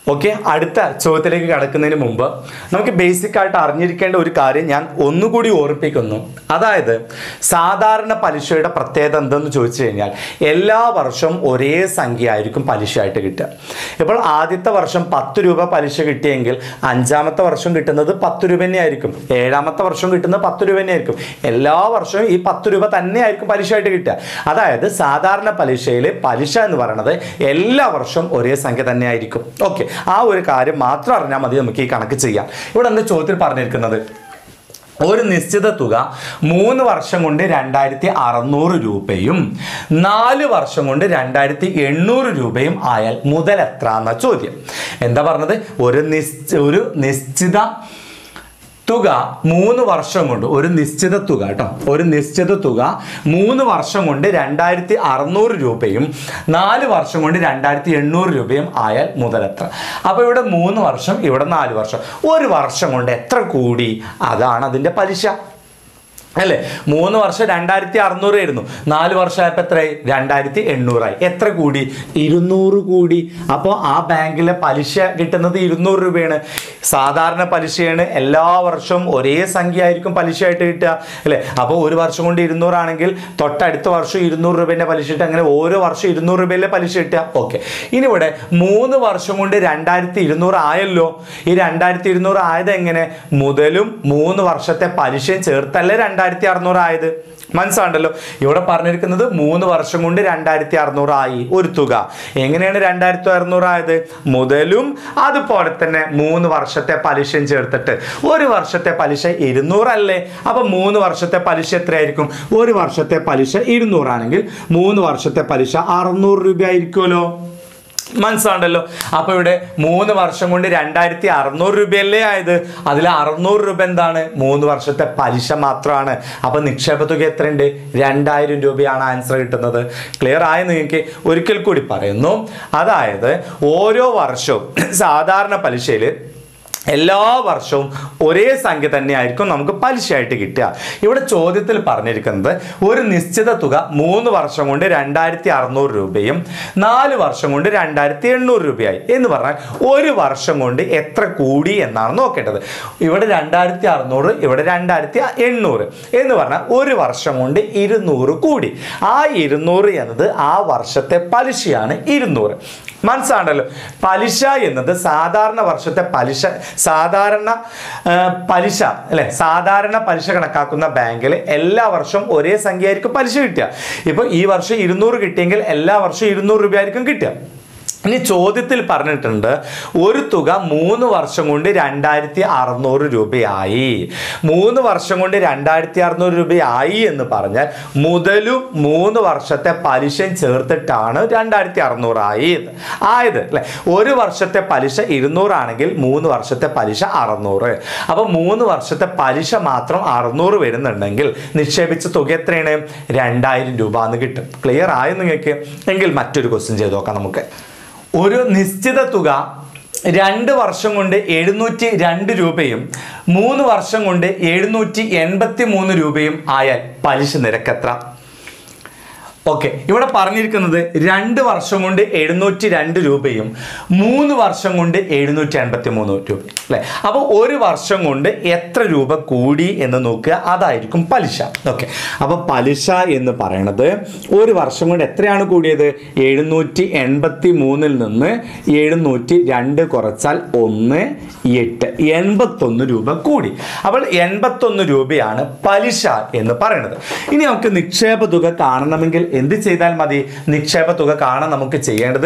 okay അടുത്ത ചോദ്യത്തിലേക്ക് കടക്കുന്നതിന് മുമ്പ് നമുക്ക് ബേസിക് ആയിട്ട് അറിഞ്ഞിരിക്കേണ്ട ഒരു കാര്യം ഞാൻ ഒന്നുകൂടി ഓർമ്മിപ്പിക്കുന്നു അതായത് സാധാരണ പലിശയുടെ പ്രത്യേകത എന്തെന്ന് ചോദിച്ചു കഴിഞ്ഞാൽ എല്ലാ വർഷവും ഒരേ സംഖ്യ ആയിരിക്കും പലിശയായിട്ട് കിട്ടുക ഇപ്പോൾ ആദ്യത്തെ വർഷം പത്ത് രൂപ പലിശ കിട്ടിയെങ്കിൽ അഞ്ചാമത്തെ വർഷം കിട്ടുന്നത് പത്ത് രൂപ തന്നെയായിരിക്കും ഏഴാമത്തെ വർഷം കിട്ടുന്നത് പത്ത് രൂപ തന്നെയായിരിക്കും എല്ലാ വർഷവും ഈ പത്ത് രൂപ തന്നെയായിരിക്കും പലിശയായിട്ട് കിട്ടുക അതായത് സാധാരണ പലിശയിൽ പലിശ എന്ന് പറയുന്നത് എല്ലാ വർഷവും ഒരേ സംഖ്യ തന്നെയായിരിക്കും ഓക്കെ ആ ഒരു കാര്യം മാത്രം അറിഞ്ഞാൽ മതി നമുക്ക് ഈ കണക്ക് ചെയ്യാം ഇവിടെ എന്താ ചോദ്യത്തിൽ പറഞ്ഞിരിക്കുന്നത് ഒരു നിശ്ചിത തുക മൂന്ന് വർഷം കൊണ്ട് രണ്ടായിരത്തി അറുന്നൂറ് രൂപയും നാല് വർഷം കൊണ്ട് രണ്ടായിരത്തി എണ്ണൂറ് രൂപയും ആയാൽ മുതൽ എത്ര എന്ന ചോദ്യം എന്താ പറഞ്ഞത് ഒരു നിശ്ച ഒരു നിശ്ചിത തുക മൂന്ന് വർഷം കൊണ്ട് ഒരു നിശ്ചിത തുക കേട്ടോ ഒരു നിശ്ചിത തുക മൂന്ന് വർഷം കൊണ്ട് രണ്ടായിരത്തി അറുന്നൂറ് രൂപയും നാല് വർഷം കൊണ്ട് രണ്ടായിരത്തി എണ്ണൂറ് രൂപയും ആയാൽ മുതലെത്ര അപ്പോൾ ഇവിടെ മൂന്ന് വർഷം ഇവിടെ നാല് വർഷം ഒരു വർഷം കൊണ്ട് എത്ര കൂടി അതാണ് അതിൻ്റെ പലിശ അല്ലേ മൂന്ന് വർഷം രണ്ടായിരത്തി അറുന്നൂറ് ആയിരുന്നു നാല് വർഷമായപ്പോൾ എത്രയായി രണ്ടായിരത്തി എണ്ണൂറായി എത്ര കൂടി ഇരുന്നൂറ് കൂടി അപ്പോൾ ആ ബാങ്കിലെ പലിശ കിട്ടുന്നത് ഇരുന്നൂറ് രൂപയാണ് സാധാരണ പലിശയാണ് എല്ലാ വർഷവും ഒരേ സംഖ്യ ആയിരിക്കും പലിശയായിട്ട് കിട്ടുക അല്ലേ അപ്പോൾ ഒരു വർഷം കൊണ്ട് ഇരുന്നൂറാണെങ്കിൽ തൊട്ടടുത്ത വർഷം ഇരുന്നൂറ് രൂപേൻ്റെ പലിശ കിട്ടുക അങ്ങനെ ഓരോ വർഷം ഇരുന്നൂറ് രൂപയിലെ പലിശ കിട്ടുക ഓക്കെ ഇനി ഇവിടെ മൂന്ന് വർഷം കൊണ്ട് രണ്ടായിരത്തി ഇരുന്നൂറ് ആയല്ലോ ഈ രണ്ടായിരത്തി ഇരുന്നൂറ് ആയത് എങ്ങനെ മുതലും മൂന്ന് വർഷത്തെ പലിശയും ചേർത്തല്ലേ രണ്ടായിരത്തി അറുന്നൂറ് ആയത് മനസ്സിലാണ്ടല്ലോ ഇവിടെ പറഞ്ഞിരിക്കുന്നത് മൂന്ന് വർഷം കൊണ്ട് രണ്ടായിരത്തി അറുന്നൂറ് ആയി ഒരു തുക എങ്ങനെയാണ് രണ്ടായിരത്തി അറുന്നൂറ് ആയത് മുതലും അതുപോലെ തന്നെ മൂന്ന് വർഷത്തെ പലിശയും ചേർത്തിട്ട് ഒരു വർഷത്തെ പലിശ ഇരുന്നൂറല്ലേ അപ്പൊ മൂന്ന് വർഷത്തെ പലിശ എത്രയായിരിക്കും ഒരു വർഷത്തെ പലിശ ഇരുന്നൂറാണെങ്കിൽ മൂന്ന് വർഷത്തെ പലിശ അറുന്നൂറ് രൂപ ആയിരിക്കുമല്ലോ മനസ്സിലാണ്ടല്ലോ അപ്പൊ ഇവിടെ മൂന്ന് വർഷം കൊണ്ട് രണ്ടായിരത്തി അറുന്നൂറ് രൂപയല്ലേ ആയത് അതിൽ അറുന്നൂറ് രൂപ എന്താണ് മൂന്ന് വർഷത്തെ പലിശ മാത്രമാണ് അപ്പൊ നിക്ഷേപ തുക എത്രയുണ്ട് രണ്ടായിരം രൂപയാണ് ആൻസർ കിട്ടുന്നത് ക്ലിയർ ആയി നിങ്ങൾക്ക് ഒരിക്കൽ കൂടി പറയുന്നു അതായത് ഓരോ വർഷവും സാധാരണ പലിശയിൽ എല്ലാ വർഷവും ഒരേ സംഖ്യ തന്നെയായിരിക്കും നമുക്ക് പലിശയായിട്ട് കിട്ടുക ഇവിടെ ചോദ്യത്തിൽ പറഞ്ഞിരിക്കുന്നത് ഒരു നിശ്ചിത തുക മൂന്ന് വർഷം കൊണ്ട് രണ്ടായിരത്തി അറുന്നൂറ് രൂപയും നാല് വർഷം കൊണ്ട് രണ്ടായിരത്തി എണ്ണൂറ് രൂപയായി എന്ന് പറഞ്ഞാൽ ഒരു വർഷം കൊണ്ട് എത്ര കൂടി എന്നാണ് നോക്കേണ്ടത് ഇവിടെ രണ്ടായിരത്തി അറുന്നൂറ് ഇവിടെ രണ്ടായിരത്തി എണ്ണൂറ് എന്ന് പറഞ്ഞാൽ ഒരു വർഷം കൊണ്ട് ഇരുന്നൂറ് കൂടി ആ ഇരുന്നൂറ് എന്നത് ആ വർഷത്തെ പലിശയാണ് ഇരുന്നൂറ് മനസ്സിലാണല്ലോ പലിശ എന്നത് സാധാരണ വർഷത്തെ പലിശ സാധാരണ ആ, പലിശ അല്ലെ സാധാരണ പലിശ കണക്കാക്കുന്ന ബാങ്കിൽ എല്ലാ വർഷവും ഒരേ സംഖ്യ ആയിരിക്കും പലിശ കിട്ടുക ഇപ്പൊ ഈ വർഷം ഇരുന്നൂറ് കിട്ടിയെങ്കിൽ എല്ലാ വർഷവും ഇരുന്നൂറ് രൂപ ആയിരിക്കും കിട്ടുക ഇനി ചോദ്യത്തിൽ പറഞ്ഞിട്ടുണ്ട് ഒരു തുക മൂന്ന് വർഷം കൊണ്ട് രണ്ടായിരത്തി അറുന്നൂറ് രൂപയായി മൂന്ന് വർഷം കൊണ്ട് രണ്ടായിരത്തി അറുന്നൂറ് രൂപയായി എന്ന് പറഞ്ഞാൽ മുതലും മൂന്ന് വർഷത്തെ പലിശയും ചേർത്തിട്ടാണ് രണ്ടായിരത്തി അറുന്നൂറായി ആയത് അല്ലെ ഒരു വർഷത്തെ പലിശ ഇരുന്നൂറാണെങ്കിൽ മൂന്ന് വർഷത്തെ പലിശ അറുന്നൂറ് അപ്പൊ മൂന്ന് വർഷത്തെ പലിശ മാത്രം അറുന്നൂറ് വരുന്നുണ്ടെങ്കിൽ നിക്ഷേപിച്ച തുക എത്രയാണ് രണ്ടായിരം രൂപ എന്ന് കിട്ടും ക്ലിയർ ആയോ നിങ്ങൾക്ക് എങ്കിൽ മറ്റൊരു ക്വസ്റ്റ്യൻ ചെയ്ത് നോക്കാം നമുക്ക് ഒരു നിശ്ചിത തുക രണ്ട് വർഷം കൊണ്ട് എഴുന്നൂറ്റി രണ്ട് രൂപയും മൂന്ന് വർഷം കൊണ്ട് എഴുന്നൂറ്റി എൺപത്തി മൂന്ന് രൂപയും ആയാൽ പലിശ നിരക്ക് എത്ര ഓക്കെ ഇവിടെ പറഞ്ഞിരിക്കുന്നത് രണ്ട് വർഷം കൊണ്ട് എഴുന്നൂറ്റി രണ്ട് രൂപയും മൂന്ന് വർഷം കൊണ്ട് എഴുന്നൂറ്റി എൺപത്തി മൂന്ന് രൂപ അല്ലെ അപ്പോൾ ഒരു വർഷം കൊണ്ട് എത്ര രൂപ കൂടി എന്ന് നോക്കുക അതായിരിക്കും പലിശ ഓക്കെ അപ്പോൾ പലിശ എന്ന് പറയണത് ഒരു വർഷം കൊണ്ട് എത്രയാണ് കൂടിയത് എഴുന്നൂറ്റി എൺപത്തി മൂന്നിൽ നിന്ന് എഴുന്നൂറ്റി രണ്ട് കുറച്ചാൽ ഒന്ന് എട്ട് എൺപത്തൊന്ന് രൂപ കൂടി അപ്പോൾ എൺപത്തൊന്ന് രൂപയാണ് പലിശ എന്ന് പറയുന്നത് ഇനി നമുക്ക് നിക്ഷേപ തുക കാണണമെങ്കിൽ എന്ത് ചെയ്താൽ മതി നിക്ഷേപ തുക കാണാൻ നമുക്ക് ചെയ്യേണ്ടത്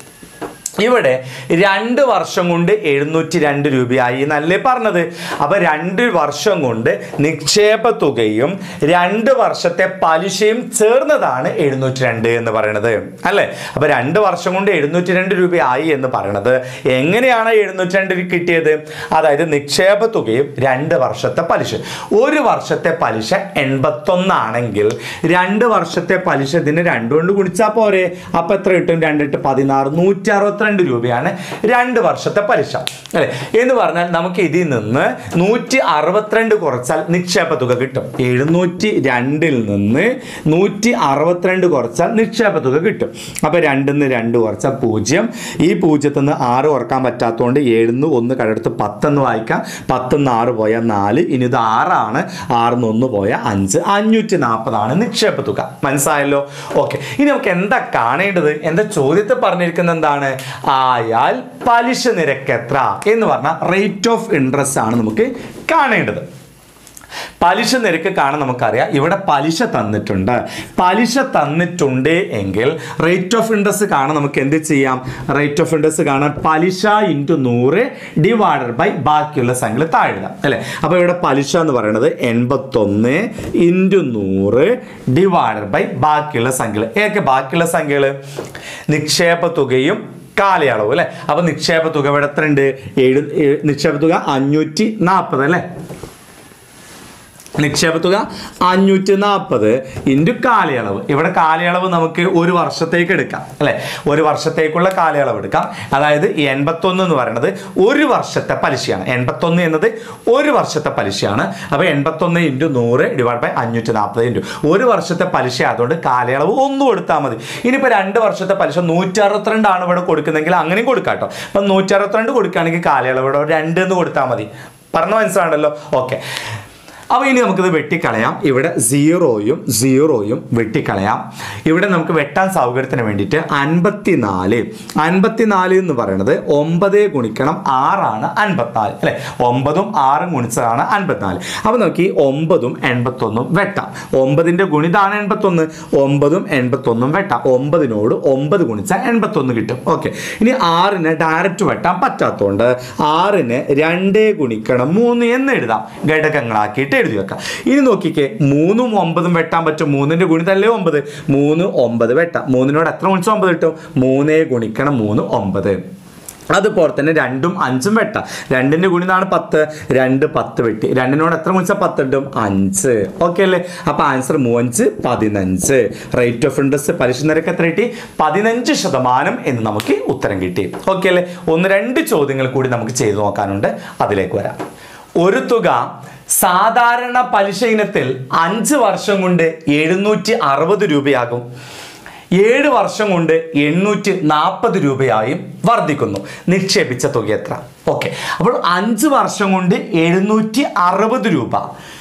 ഇവിടെ രണ്ട് വർഷം കൊണ്ട് എഴുന്നൂറ്റി രണ്ട് രൂപയായി എന്നല്ലേ പറഞ്ഞത് അപ്പൊ രണ്ട് വർഷം കൊണ്ട് നിക്ഷേപ തുകയും രണ്ട് വർഷത്തെ പലിശയും ചേർന്നതാണ് എഴുന്നൂറ്റി രണ്ട് എന്ന് പറയുന്നത് അല്ലേ അപ്പൊ രണ്ട് വർഷം കൊണ്ട് എഴുന്നൂറ്റി രണ്ട് രൂപയായി എന്ന് പറയുന്നത് എങ്ങനെയാണ് എഴുന്നൂറ്റി രണ്ട് കിട്ടിയത് അതായത് നിക്ഷേപ തുകയും രണ്ട് വർഷത്തെ പലിശ ഒരു വർഷത്തെ പലിശ എൺപത്തൊന്നാണെങ്കിൽ രണ്ട് വർഷത്തെ പലിശ ഇതിന് രണ്ട് കൊണ്ട് ഗുണിച്ചാൽ പോരെ അപ്പൊ എത്ര കിട്ടും രണ്ടിട്ട് പതിനാറ് നൂറ്റി അറുപത്തി അറുപത്തിരണ്ട് രൂപയാണ് രണ്ട് വർഷത്തെ പലിശ അല്ലെ എന്ന് പറഞ്ഞാൽ നമുക്ക് ഇതിൽ നിന്ന് നൂറ്റി അറുപത്തിരണ്ട് കുറച്ചാൽ നിക്ഷേപ തുക കിട്ടും എഴുന്നൂറ്റി രണ്ടിൽ നിന്ന് നൂറ്റി അറുപത്തിരണ്ട് കുറച്ചാൽ നിക്ഷേപ തുക കിട്ടും അപ്പൊ രണ്ടിൽ നിന്ന് രണ്ട് കുറച്ചാൽ പൂജ്യം ഈ പൂജ്യത്തിൽ നിന്ന് ആറ് കുറക്കാൻ പറ്റാത്തതുകൊണ്ട് ഏഴിന്ന് ഒന്ന് കടടുത്ത് പത്തെന്ന് വായിക്കാം പത്തുനിന്ന് ആറ് പോയാൽ നാല് ഇനി ഇത് ആറാണ് ആറിന്ന് ഒന്ന് പോയാൽ അഞ്ച് അഞ്ഞൂറ്റി നാൽപ്പതാണ് നിക്ഷേപ തുക മനസ്സിലായല്ലോ ഓക്കെ ഇനി നമുക്ക് എന്താ കാണേണ്ടത് എന്താ ചോദ്യത്തിൽ പറഞ്ഞിരിക്കുന്നത് എന്താണ് ആയാൽ പലിശ നിരക്ക് എത്ര എന്ന് പറഞ്ഞാൽ റേറ്റ് ഓഫ് ഇൻട്രസ്റ്റ് ആണ് നമുക്ക് കാണേണ്ടത് പലിശ നിരക്ക് കാണാൻ നമുക്കറിയാം ഇവിടെ പലിശ തന്നിട്ടുണ്ട് പലിശ തന്നിട്ടുണ്ട് എങ്കിൽ റേറ്റ് ഓഫ് ഇൻട്രസ്റ്റ് കാണാൻ നമുക്ക് എന്ത് ചെയ്യാം റേറ്റ് ഓഫ് ഇൻട്രസ്റ്റ് കാണാൻ പലിശ ഇൻറ്റു നൂറ് ഡിവൈഡഡ് ബൈ ബാക്കിയുള്ള സംഖ്യ താഴെ എഴുതാം അല്ലേ അപ്പോൾ ഇവിടെ പലിശ എന്ന് പറയുന്നത് എൺപത്തൊന്ന് ഇൻറ്റു നൂറ് ഡിവൈഡഡ് ബൈ ബാക്കിയുള്ള സംഖ്യകൾ ഏതൊക്കെ ബാക്കിയുള്ള സംഖ്യകൾ നിക്ഷേപ തുകയും കാലയളവ് അല്ലേ അപ്പോൾ നിക്ഷേപ തുക ഇവിടെ എത്ര ഉണ്ട് ഏഴ് ഏഴ്- നിക്ഷേപ തുക അഞ്ഞൂറ്റി നാൽപ്പത് അല്ലേ നിക്ഷേപ തുക അഞ്ഞൂറ്റി നാൽപ്പത് ഇൻറ്റു കാലയളവ് ഇവിടെ കാലയളവ് നമുക്ക് ഒരു വർഷത്തേക്ക് എടുക്കാം അല്ലെ ഒരു വർഷത്തേക്കുള്ള കാലയളവ് എടുക്കാം അതായത് ഈ എൺപത്തൊന്ന് എന്ന് പറയുന്നത് ഒരു വർഷത്തെ പലിശയാണ് എൺപത്തൊന്ന് എന്നത് ഒരു വർഷത്തെ പലിശയാണ് അപ്പോൾ എൺപത്തൊന്ന് ഇൻറ്റു നൂറ് ഡിവൈഡ് ബൈ അഞ്ഞൂറ്റി നാൽപ്പത് ഇൻറ്റു ഒരു വർഷത്തെ പലിശ ആയതുകൊണ്ട് കാലയളവ് ഒന്ന് കൊടുത്താൽ മതി ഇനിയിപ്പോൾ രണ്ട് വർഷത്തെ പലിശ നൂറ്റി അറുപത്തിരണ്ടാണ് ഇവിടെ കൊടുക്കുന്നെങ്കിൽ അങ്ങനെയും കൊടുക്കാം കേട്ടോ അപ്പം നൂറ്റി അറുപത്തിരണ്ട് കൊടുക്കുകയാണെങ്കിൽ കാലയളവ് ഇവിടെ രണ്ട് എന്ന് കൊടുത്താൽ മതി പറഞ്ഞ മനസ്സിലാണല്ലോ ഓക്കെ അപ്പോൾ ഇനി നമുക്കിത് വെട്ടിക്കളയാം ഇവിടെ സീറോയും സീറോയും വെട്ടിക്കളയാം ഇവിടെ നമുക്ക് വെട്ടാൻ സൗകര്യത്തിന് വേണ്ടിയിട്ട് അൻപത്തിനാല് അൻപത്തിനാല് എന്ന് പറയുന്നത് ഒമ്പത് ഗുണിക്കണം ആറാണ് അൻപത്തിനാല് അല്ലെ ഒമ്പതും ആറും ഗുണിച്ചതാണ് അൻപത്തിനാല് അപ്പോൾ നമുക്ക് ഈ ഒമ്പതും എൺപത്തൊന്നും വെട്ടാം ഒമ്പതിൻ്റെ ഗുണിതാണ് എൺപത്തൊന്ന് ഒമ്പതും എൺപത്തൊന്നും വെട്ടാം ഒമ്പതിനോട് ഒമ്പത് ഗുണിച്ചാൽ എൺപത്തൊന്ന് കിട്ടും ഓക്കെ ഇനി ആറിന് ഡയറക്റ്റ് വെട്ടാൻ പറ്റാത്തതുകൊണ്ട് ആറിന് രണ്ട് ഗുണിക്കണം മൂന്ന് എന്ന് എഴുതാം ഘടകങ്ങളാക്കിയിട്ട് എഴുതി വെക്കാം ഇനി നോക്കിക്കേ മൂന്നും ഒമ്പതും വെട്ടാൻ പറ്റും മൂന്നിന്റെ ഗുണിതല്ലേ ഒമ്പത് മൂന്ന് ഒമ്പത് വെട്ടാം മൂന്നിനോട് എത്ര ഗുണിച്ചാൽ ഒമ്പത് കിട്ടും മൂന്നേ ഗുണിക്കണം മൂന്ന് ഒമ്പത് അതുപോലെ തന്നെ രണ്ടും അഞ്ചും വെട്ടാം രണ്ടിന്റെ ഗുണിതാണ് പത്ത് രണ്ട് പത്ത് വെട്ടി രണ്ടിനോട് എത്ര ഗുണിച്ചാൽ പത്ത് കിട്ടും അഞ്ച് ഓക്കെ അല്ലേ അപ്പൊ ആൻസർ മൂവഞ്ച് പതിനഞ്ച് റേറ്റ് ഓഫ് ഇൻട്രസ്റ്റ് പലിശ നിരക്ക് എത്ര കിട്ടി പതിനഞ്ച് ശതമാനം എന്ന് നമുക്ക് ഉത്തരം കിട്ടി ഓക്കെ അല്ലേ ഒന്ന് രണ്ട് ചോദ്യങ്ങൾ കൂടി നമുക്ക് ചെയ്തു നോക്കാനുണ്ട് അതിലേക്ക് വരാം ഒരു തുക സാധാരണ പലിശ ഇനത്തിൽ അഞ്ച് വർഷം കൊണ്ട് എഴുന്നൂറ്റി അറുപത് രൂപയാകും ഏഴ് വർഷം കൊണ്ട് എണ്ണൂറ്റി നാൽപ്പത് രൂപയായും വർദ്ധിക്കുന്നു നിക്ഷേപിച്ച തുക എത്ര ഓക്കെ അപ്പോൾ അഞ്ച് വർഷം കൊണ്ട് എഴുന്നൂറ്റി അറുപത് രൂപ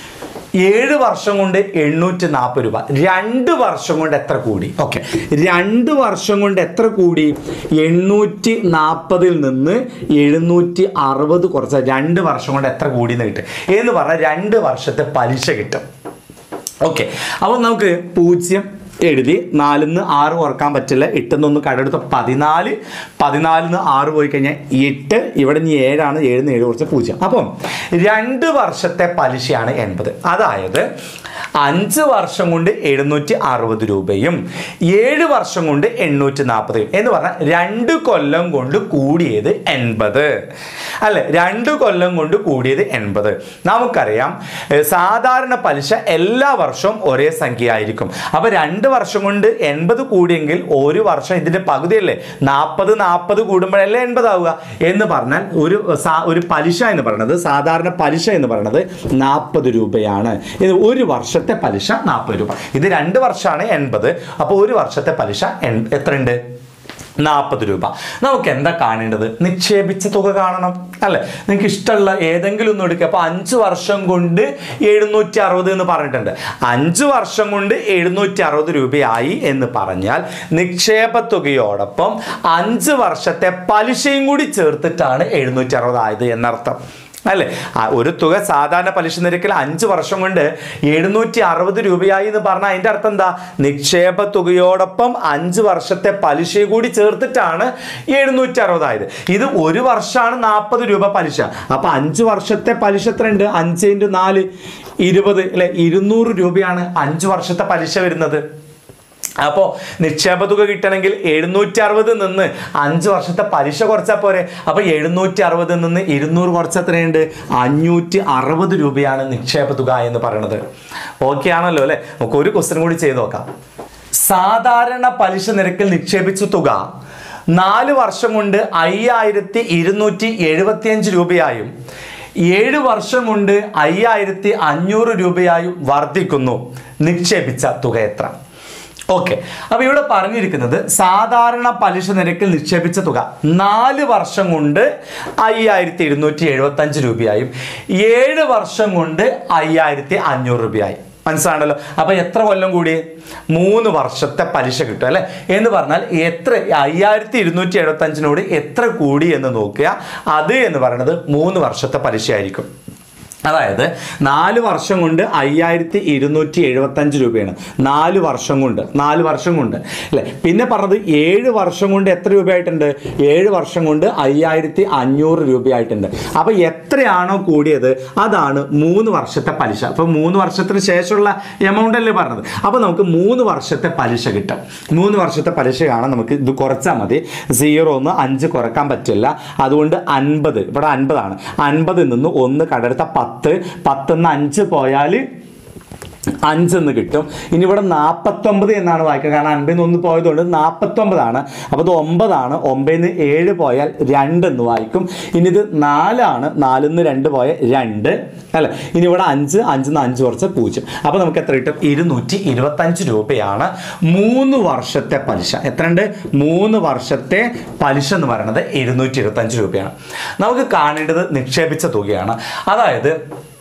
ഏഴ് വർഷം കൊണ്ട് എണ്ണൂറ്റി നാൽപ്പത് രൂപ രണ്ട് വർഷം കൊണ്ട് എത്ര കൂടി ഓക്കെ രണ്ട് വർഷം കൊണ്ട് എത്ര കൂടി എണ്ണൂറ്റി നാൽപ്പതിൽ നിന്ന് എഴുന്നൂറ്റി അറുപത് കുറച്ച് രണ്ട് വർഷം കൊണ്ട് എത്ര കൂടി എന്ന് കിട്ടും എന്ന് പറഞ്ഞാൽ രണ്ട് വർഷത്തെ പലിശ കിട്ടും ഓക്കെ അപ്പോൾ നമുക്ക് പൂജ്യം എഴുതി നാലിന്ന് ആറ് ഓർക്കാൻ പറ്റില്ല എട്ടിന്ന് ഒന്ന് കടെടുത്ത പതിനാല് പതിനാലിന്ന് ആറ് പോയി കഴിഞ്ഞാൽ എട്ട് ഇവിടെ ഇനി ഏഴാണ് ഏഴിന്ന് ഏഴ് കുറച്ച് പൂജ്യം അപ്പം രണ്ട് വർഷത്തെ പലിശയാണ് എൺപത് അതായത് അഞ്ച് വർഷം കൊണ്ട് എഴുന്നൂറ്റി അറുപത് രൂപയും ഏഴ് വർഷം കൊണ്ട് എണ്ണൂറ്റി നാൽപ്പത് എന്ന് പറഞ്ഞാൽ രണ്ട് കൊല്ലം കൊണ്ട് കൂടിയത് എൺപത് അല്ലെ രണ്ട് കൊല്ലം കൊണ്ട് കൂടിയത് എൺപത് നമുക്കറിയാം ഏഹ് സാധാരണ പലിശ എല്ലാ വർഷവും ഒരേ സംഖ്യ ആയിരിക്കും അപ്പൊ രണ്ട് വർഷം കൊണ്ട് എൺപത് കൂടിയെങ്കിൽ ഒരു വർഷം ഇതിന്റെ പകുതിയല്ലേ നാൽപ്പത് നാൽപ്പത് കൂടുമ്പോഴല്ലേ എൺപതാവുക എന്ന് പറഞ്ഞാൽ ഒരു സാ- ഒരു പലിശ എന്ന് പറയുന്നത് സാധാരണ പലിശ എന്ന് പറയുന്നത് നാൽപ്പത് രൂപയാണ് ഇത് ഒരു വർഷത്തെ പലിശ നാൽപ്പത് രൂപ ഇത് രണ്ട് വർഷമാണ് എൺപത് അപ്പോൾ ഒരു വർഷത്തെ പലിശ എൺ- എത്രയുണ്ട് നാൽപ്പത് രൂപ നമുക്ക് എന്താ കാണേണ്ടത് നിക്ഷേപിച്ച തുക കാണണം അല്ലെ നിങ്ങൾക്ക് ഇഷ്ടമുള്ള ഏതെങ്കിലും ഒന്ന് എടുക്കുക അപ്പോൾ അഞ്ച് വർഷം കൊണ്ട് എഴുന്നൂറ്റി അറുപത് എന്ന് പറഞ്ഞിട്ടുണ്ട് അഞ്ച് വർഷം കൊണ്ട് എഴുന്നൂറ്റി അറുപത് രൂപയായി എന്ന് പറഞ്ഞാൽ നിക്ഷേപ തുകയോടൊപ്പം അഞ്ച് വർഷത്തെ പലിശയും കൂടി ചേർത്തിട്ടാണ് എഴുന്നൂറ്റി അറുപത് ആയത് എന്നർത്ഥം അല്ലേ ആ ഒരു തുക സാധാരണ പലിശ നിരക്കിൽ അഞ്ച് വർഷം കൊണ്ട് എഴുന്നൂറ്റി അറുപത് രൂപയായി എന്ന് പറഞ്ഞാൽ അതിൻ്റെ അർത്ഥം എന്താ നിക്ഷേപ തുകയോടൊപ്പം അഞ്ച് വർഷത്തെ പലിശ കൂടി ചേർത്തിട്ടാണ് എഴുന്നൂറ്റി അറുപതായത് ഇത് ഒരു വർഷമാണ് നാൽപ്പത് രൂപ പലിശ അപ്പൊ അഞ്ച് വർഷത്തെ പലിശ എത്ര ഉണ്ട് അഞ്ച് ഇൻറ്റു നാല് ഇരുപത് അല്ലെ ഇരുന്നൂറ് രൂപയാണ് അഞ്ച് വർഷത്തെ പലിശ വരുന്നത് അപ്പോൾ നിക്ഷേപ തുക കിട്ടണമെങ്കിൽ എഴുന്നൂറ്റി അറുപത് നിന്ന് അഞ്ച് വർഷത്തെ പലിശ കുറച്ചാൽ പോരെ അപ്പോൾ എഴുന്നൂറ്റി അറുപതിൽ നിന്ന് ഇരുന്നൂറ് കുറച്ച് എത്രയുണ്ട് അഞ്ഞൂറ്റി അറുപത് രൂപയാണ് നിക്ഷേപ തുക എന്ന് പറയുന്നത് ഓക്കെ ആണല്ലോ അല്ലേ നമുക്ക് ഒരു ക്വസ്റ്റ്യൻ കൂടി ചെയ്ത് നോക്കാം സാധാരണ പലിശ നിരക്കിൽ നിക്ഷേപിച്ച തുക നാല് വർഷം കൊണ്ട് അയ്യായിരത്തി ഇരുന്നൂറ്റി എഴുപത്തിയഞ്ച് രൂപയായും ഏഴ് വർഷം കൊണ്ട് അയ്യായിരത്തി അഞ്ഞൂറ് രൂപയായും വർദ്ധിക്കുന്നു നിക്ഷേപിച്ച തുക എത്ര ഓക്കെ അപ്പൊ ഇവിടെ പറഞ്ഞിരിക്കുന്നത് സാധാരണ പലിശ നിരക്കിൽ നിക്ഷേപിച്ച തുക നാല് വർഷം കൊണ്ട് അയ്യായിരത്തി ഇരുന്നൂറ്റി എഴുപത്തി അഞ്ച് രൂപയായും ഏഴ് വർഷം കൊണ്ട് അയ്യായിരത്തി അഞ്ഞൂറ് രൂപയായി മനസ്സിലാണല്ലോ അപ്പൊ എത്ര കൊല്ലം കൂടി മൂന്ന് വർഷത്തെ പലിശ കിട്ടും അല്ലെ എന്ന് പറഞ്ഞാൽ എത്ര അയ്യായിരത്തി ഇരുന്നൂറ്റി എഴുപത്തി അഞ്ചിനോട് എത്ര കൂടി എന്ന് നോക്കുക അത് എന്ന് പറയുന്നത് മൂന്ന് വർഷത്തെ പലിശയായിരിക്കും അതായത് നാല് വർഷം കൊണ്ട് അയ്യായിരത്തി ഇരുന്നൂറ്റി എഴുപത്തഞ്ച് രൂപയാണ് നാല് വർഷം കൊണ്ട് നാല് വർഷം കൊണ്ട് അല്ലേ പിന്നെ പറഞ്ഞത് ഏഴ് വർഷം കൊണ്ട് എത്ര രൂപയായിട്ടുണ്ട് ഏഴ് വർഷം കൊണ്ട് അയ്യായിരത്തി അഞ്ഞൂറ് രൂപയായിട്ടുണ്ട് അപ്പോൾ എത്രയാണോ കൂടിയത് അതാണ് മൂന്ന് വർഷത്തെ പലിശ അപ്പോൾ മൂന്ന് വർഷത്തിന് ശേഷമുള്ള എമൗണ്ട് അല്ലേ പറഞ്ഞത് അപ്പോൾ നമുക്ക് മൂന്ന് വർഷത്തെ പലിശ കിട്ടും മൂന്ന് വർഷത്തെ പലിശ കാണാൻ നമുക്ക് ഇത് കുറച്ചാൽ മതി സീറോ ഒന്ന് അഞ്ച് കുറക്കാൻ പറ്റില്ല അതുകൊണ്ട് അൻപത് ഇവിടെ അൻപതാണ് അൻപതിൽ നിന്ന് ഒന്ന് കടടുത്ത പത്ത് പത്തുനിന്ന് അഞ്ച് പോയാൽ അഞ്ചെന്ന് കിട്ടും ഇനി ഇവിടെ നാൽപ്പത്തൊമ്പത് എന്നാണ് വായിക്കുക കാരണം അൻപതിൽ നിന്ന് ഒന്ന് പോയതുകൊണ്ട് നാൽപ്പത്തൊമ്പതാണ് അപ്പോൾ ഇത് ഒമ്പതാണ് ഒമ്പതിൽ നിന്ന് ഏഴ് പോയാൽ രണ്ട് എന്ന് വായിക്കും ഇനി ഇത് നാലാണ് നാലിൽ നിന്ന് രണ്ട് പോയ രണ്ട് അല്ലേ ഇനി ഇവിടെ അഞ്ച് അഞ്ചിൽ നിന്ന് അഞ്ച് കുറച്ച് പൂജ്യം അപ്പോൾ നമുക്ക് എത്ര കിട്ടും ഇരുന്നൂറ്റി ഇരുപത്തഞ്ച് രൂപയാണ് മൂന്ന് വർഷത്തെ പലിശ എത്രയുണ്ട് മൂന്ന് വർഷത്തെ പലിശ എന്ന് പറയുന്നത് ഇരുന്നൂറ്റി ഇരുപത്തഞ്ച് രൂപയാണ് നമുക്ക് കാണേണ്ടത് നിക്ഷേപിച്ച തുകയാണ് അതായത്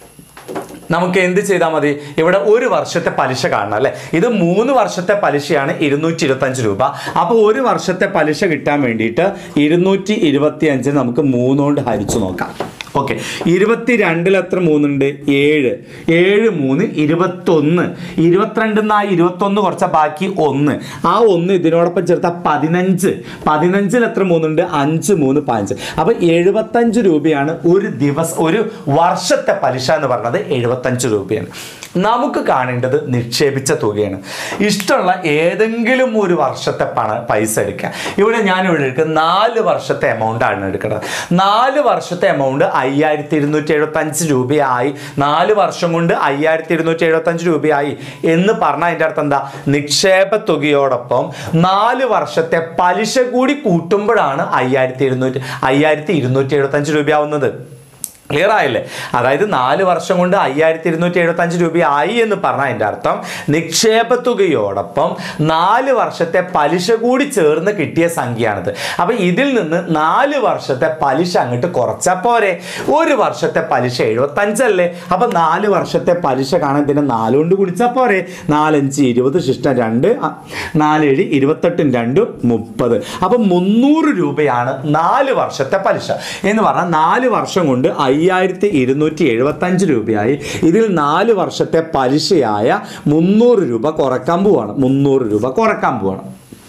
നമുക്ക് എന്ത് ചെയ്താൽ മതി ഇവിടെ ഒരു വർഷത്തെ പലിശ കാണണം അല്ലെ ഇത് മൂന്ന് വർഷത്തെ പലിശയാണ് ഇരുന്നൂറ്റി ഇരുപത്തഞ്ച് രൂപ അപ്പോൾ ഒരു വർഷത്തെ പലിശ കിട്ടാൻ വേണ്ടിയിട്ട് ഇരുന്നൂറ്റി ഇരുപത്തി അഞ്ചിന് നമുക്ക് മൂന്നുകൊണ്ട് ഹരിച്ചു നോക്കാം ഓക്കെ ഇരുപത്തി രണ്ടിൽ എത്ര മൂന്നുണ്ട് ഏഴ് ഏഴ് മൂന്ന് ഇരുപത്തൊന്ന് ഇരുപത്തിരണ്ടിൽ നിന്ന് ആ ഇരുപത്തൊന്ന് കുറച്ച ബാക്കി ഒന്ന് ആ ഒന്ന് ഇതിനോടൊപ്പം ചേർത്ത പതിനഞ്ച് പതിനഞ്ചിൽ എത്ര മൂന്നുണ്ട് അഞ്ച് മൂന്ന് പതിനഞ്ച് അപ്പൊ എഴുപത്തഞ്ച് രൂപയാണ് ഒരു ദിവസം ഒരു വർഷത്തെ പലിശ എന്ന് പറയുന്നത് എഴുപത്തഞ്ച് രൂപയാണ് നമുക്ക് കാണേണ്ടത് നിക്ഷേപിച്ച തുകയാണ് ഇഷ്ടമുള്ള ഏതെങ്കിലും ഒരു വർഷത്തെ പണ പൈസ എടുക്കുക ഇവിടെ ഞാൻ ഇവിടെ എടുക്കുക നാല് വർഷത്തെ എമൗണ്ട് ആണ് എടുക്കുന്നത് നാല് വർഷത്തെ എമൗണ്ട് അയ്യായിരത്തി ഇരുന്നൂറ്റി എഴുപത്തി അഞ്ച് രൂപയായി നാല് വർഷം കൊണ്ട് അയ്യായിരത്തി ഇരുന്നൂറ്റി എഴുപത്തി അഞ്ച് രൂപയായി എന്ന് പറഞ്ഞാൽ അതിൻ്റെ അർത്ഥം എന്താ നിക്ഷേപ തുകയോടൊപ്പം നാല് വർഷത്തെ പലിശ കൂടി കൂട്ടുമ്പോഴാണ് അയ്യായിരത്തി ഇരുന്നൂറ്റി അയ്യായിരത്തി ഇരുന്നൂറ്റി എഴുപത്തി അഞ്ച് രൂപയാവുന്നത് ക്ലിയർ ആയില്ലേ അതായത് നാല് വർഷം കൊണ്ട് അയ്യായിരത്തി ഇരുന്നൂറ്റി എഴുപത്തി അഞ്ച് രൂപയായി എന്ന് പറഞ്ഞാൽ അതിൻ്റെ അർത്ഥം നിക്ഷേപ തുകയോടൊപ്പം നാല് വർഷത്തെ പലിശ കൂടി ചേർന്ന് കിട്ടിയ സംഖ്യയാണിത് അപ്പം ഇതിൽ നിന്ന് നാല് വർഷത്തെ പലിശ അങ്ങോട്ട് കുറച്ചാൽ പോരെ ഒരു വർഷത്തെ പലിശ എഴുപത്തഞ്ചല്ലേ അപ്പം നാല് വർഷത്തെ പലിശ കാണാൻ ഇതിനെ നാല് കൊണ്ട് കുടിച്ചാൽ പോരെ നാലഞ്ച് ഇരുപത് ശിഷ്ടം രണ്ട് അ, നാലേഴ് ഇരുപത്തെട്ടും രണ്ടും മുപ്പത് അപ്പം മുന്നൂറ് രൂപയാണ് നാല് വർഷത്തെ പലിശ എന്ന് പറഞ്ഞാൽ നാല് വർഷം കൊണ്ട് അയ്യായിരത്തി ഇരുന്നൂറ്റി എഴുപത്തി അഞ്ച് രൂപയായി ഇതിൽ നാല് വർഷത്തെ പലിശയായ മുന്നൂറ് രൂപ കുറക്കാൻ പോവാണ് മുന്നൂറ് രൂപ കുറക്കാൻ പോവാണ്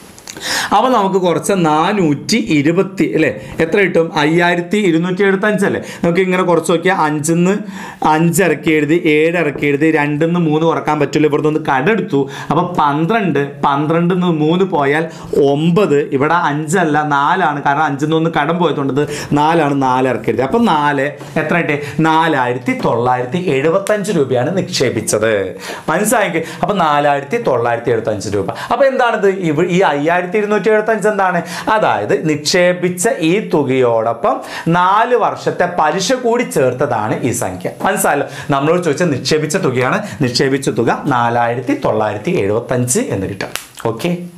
അപ്പോൾ നമുക്ക് കുറച്ച് നാനൂറ്റി ഇരുപത്തി അല്ലേ എത്ര കിട്ടും അയ്യായിരത്തി ഇരുന്നൂറ്റി എഴുപത്തി അഞ്ചല്ലേ നമുക്ക് ഇങ്ങനെ കുറച്ച് നോക്കിയാൽ അഞ്ചിന്ന് അഞ്ച് ഇറക്കി എഴുതി ഏഴ് ഇറക്കി എഴുതി രണ്ടിന്ന് മൂന്ന് കുറക്കാൻ പറ്റില്ല ഇവിടെ നിന്ന് കടെടുത്തു അപ്പോൾ പന്ത്രണ്ട് പന്ത്രണ്ടിൽ നിന്ന് മൂന്ന് പോയാൽ ഒമ്പത് ഇവിടെ അഞ്ചല്ല നാലാണ് കാരണം അഞ്ചിൽ നിന്ന് ഒന്ന് കടം പോയതുകൊണ്ട് ഇത് നാലാണ് നാല് ഇറക്കി എഴുതി അപ്പം നാല് എത്ര കിട്ടി നാലായിരത്തി തൊള്ളായിരത്തി എഴുപത്തഞ്ച് രൂപയാണ് നിക്ഷേപിച്ചത് മനസ്സിലാക്കി അപ്പം നാലായിരത്തി തൊള്ളായിരത്തി എഴുപത്തഞ്ച് രൂപ അപ്പം എന്താണിത് ഇവ ഈ അയ്യായിരത്തി ഇരുന്നൂറ്റി എഴുപത്തഞ്ച് എന്താണ് അതായത് നിക്ഷേപിച്ച ഈ തുകയോടൊപ്പം നാല് വർഷത്തെ പലിശ കൂടി ചേർത്തതാണ് ഈ സംഖ്യ മനസ്സിലായല്ലോ നമ്മളോട് ചോദിച്ച നിക്ഷേപിച്ച തുകയാണ് നിക്ഷേപിച്ച തുക നാലായിരത്തി തൊള്ളായിരത്തി എഴുപത്തഞ്ച് എന്ന് കിട്ടും ഓക്കെ